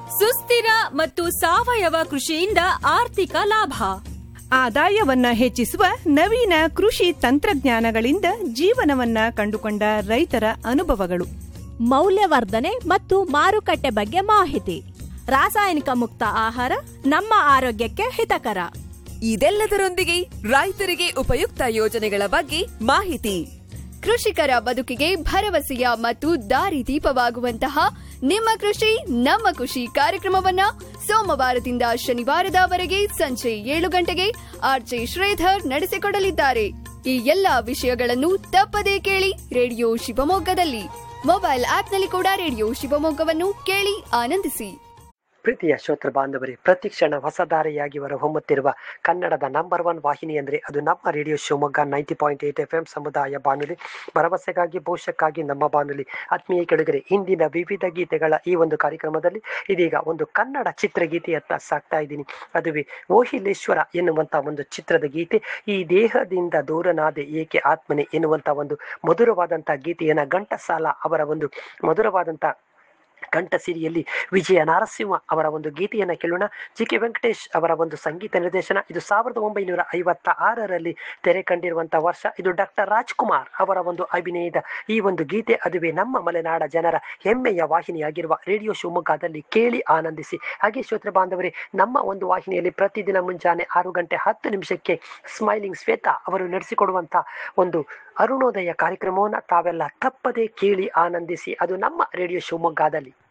ಸುಸ್ಥಿರ ಮತ್ತು ಸಾವಯವ ಕೃಷಿಯಿಂದ ಆರ್ಥಿಕ ಲಾಭ ಆದಾಯವನ್ನ ಹೆಚ್ಚಿಸುವ ನವೀನ ಕೃಷಿ ತಂತ್ರಜ್ಞಾನಗಳಿಂದ ಜೀವನವನ್ನ ಕಂಡುಕೊಂಡ ರೈತರ ಅನುಭವಗಳು ಮೌಲ್ಯವರ್ಧನೆ ಮತ್ತು ಮಾರುಕಟ್ಟೆ ಬಗ್ಗೆ ಮಾಹಿತಿ ರಾಸಾಯನಿಕ ಮುಕ್ತ ಆಹಾರ ನಮ್ಮ ಆರೋಗ್ಯಕ್ಕೆ ಹಿತಕರ ಇದೆಲ್ಲದರೊಂದಿಗೆ ರೈತರಿಗೆ ಉಪಯುಕ್ತ ಯೋಜನೆಗಳ ಬಗ್ಗೆ ಮಾಹಿತಿ ಕೃಷಿಕರ ಬದುಕಿಗೆ ಭರವಸೆಯ ಮತ್ತು ದಾರಿದೀಪವಾಗುವಂತಹ ನಿಮ್ಮ ಕೃಷಿ ನಮ್ಮ ಖುಷಿ ಕಾರ್ಯಕ್ರಮವನ್ನ ಸೋಮವಾರದಿಂದ ಶನಿವಾರದವರೆಗೆ ಸಂಜೆ ಏಳು ಗಂಟೆಗೆ ಆರ್ಜೆ ಶ್ರೀಧರ್ ನಡೆಸಿಕೊಡಲಿದ್ದಾರೆ ಈ ಎಲ್ಲಾ ವಿಷಯಗಳನ್ನು ತಪ್ಪದೇ ಕೇಳಿ ರೇಡಿಯೋ ಶಿವಮೊಗ್ಗದಲ್ಲಿ ಮೊಬೈಲ್ ಆಪ್ನಲ್ಲಿ ಕೂಡ ರೇಡಿಯೋ ಶಿವಮೊಗ್ಗವನ್ನು ಕೇಳಿ ಆನಂದಿಸಿ ಪ್ರೀತಿಯ ಶ್ರೋತೃ ಬಾಂಧವರೇ ಪ್ರತಿಕ್ಷಣ ಹೊಸ ದಾರಿಯಾಗಿ ಹೊರಹೊಮ್ಮುತ್ತಿರುವ ಕನ್ನಡದ ನಂಬರ್ ಒನ್ ವಾಹಿನಿ ಅಂದರೆ ಅದು ನಮ್ಮ radio Shivamogga ninety point eight F M ಸಮುದಾಯ ಬಾನುಲಿ ಭರವಸೆಗಾಗಿ ಭವಿಷ್ಯಕ್ಕಾಗಿ ನಮ್ಮ ಬಾನುಲಿ ಆತ್ಮೀಯ ಕೆಳಗರೆ ಇಂದಿನ ವಿವಿಧ ಗೀತೆಗಳ ಈ ಒಂದು ಕಾರ್ಯಕ್ರಮದಲ್ಲಿ ಇದೀಗ ಒಂದು ಕನ್ನಡ ಚಿತ್ರಗೀತೆಯತ್ತ ಸಾಕ್ತಾ ಇದ್ದೀನಿ ಅದುವೇ ಓಹಿಲೇಶ್ವರ ಎನ್ನುವಂಥ ಒಂದು ಚಿತ್ರದ ಗೀತೆ ಈ ದೇಹದಿಂದ ದೂರನಾದೆ ಏಕೆ ಆತ್ಮನೆ ಎನ್ನುವಂಥ ಒಂದು ಮಧುರವಾದಂಥ ಗೀತೆಯನ್ನು ಘಂಟಸಾಲ ಅವರ ಒಂದು ಮಧುರವಾದಂಥ ಕಂಠಸಿರಿಯಲ್ಲಿ ವಿಜಯ ನರಸಿಂಹ ಅವರ ಒಂದು ಗೀತೆಯನ್ನು ಕೇಳೋಣ ಜಿ ಕೆ ವೆಂಕಟೇಶ್ ಅವರ ಒಂದು ಸಂಗೀತ ನಿರ್ದೇಶನ ಇದು ಸಾವಿರದ ಒಂಬೈನೂರ ಐವತ್ತ ಆರರಲ್ಲಿ ತೆರೆ ಕಂಡಿರುವಂತಹ ವರ್ಷ ಇದು ಡಾಕ್ಟರ್ ರಾಜ್ಕುಮಾರ್ ಅವರ ಒಂದು ಅಭಿನಯದ ಈ ಒಂದು ಗೀತೆ ಅದುವೇ ನಮ್ಮ ಮಲೆನಾಡ ಜನರ ಹೆಮ್ಮೆಯ ವಾಹಿನಿಯಾಗಿರುವ ರೇಡಿಯೋ ಶಿವಮೊಗ್ಗದಲ್ಲಿ ಕೇಳಿ ಆನಂದಿಸಿ ಹಾಗೆ ಶ್ರೋತೃ ಬಾಂಧವರೇ ನಮ್ಮ ಒಂದು ವಾಹಿನಿಯಲ್ಲಿ ಪ್ರತಿದಿನ ಮುಂಜಾನೆ ಆರು ಗಂಟೆ ಹತ್ತು ನಿಮಿಷಕ್ಕೆ ಸ್ಮೈಲಿಂಗ್ ಶ್ವೇತಾ ಅವರು ನಡೆಸಿಕೊಡುವಂಥ ಒಂದು ಅರುಣೋದಯ ಕಾರ್ಯಕ್ರಮವನ್ನು ತಾವೆಲ್ಲ ತಪ್ಪದೇ ಕೇಳಿ ಆನಂದಿಸಿ ಅದು ನಮ್ಮ ರೇಡಿಯೋ ಶಿವಮೊಗ್ಗದಲ್ಲಿ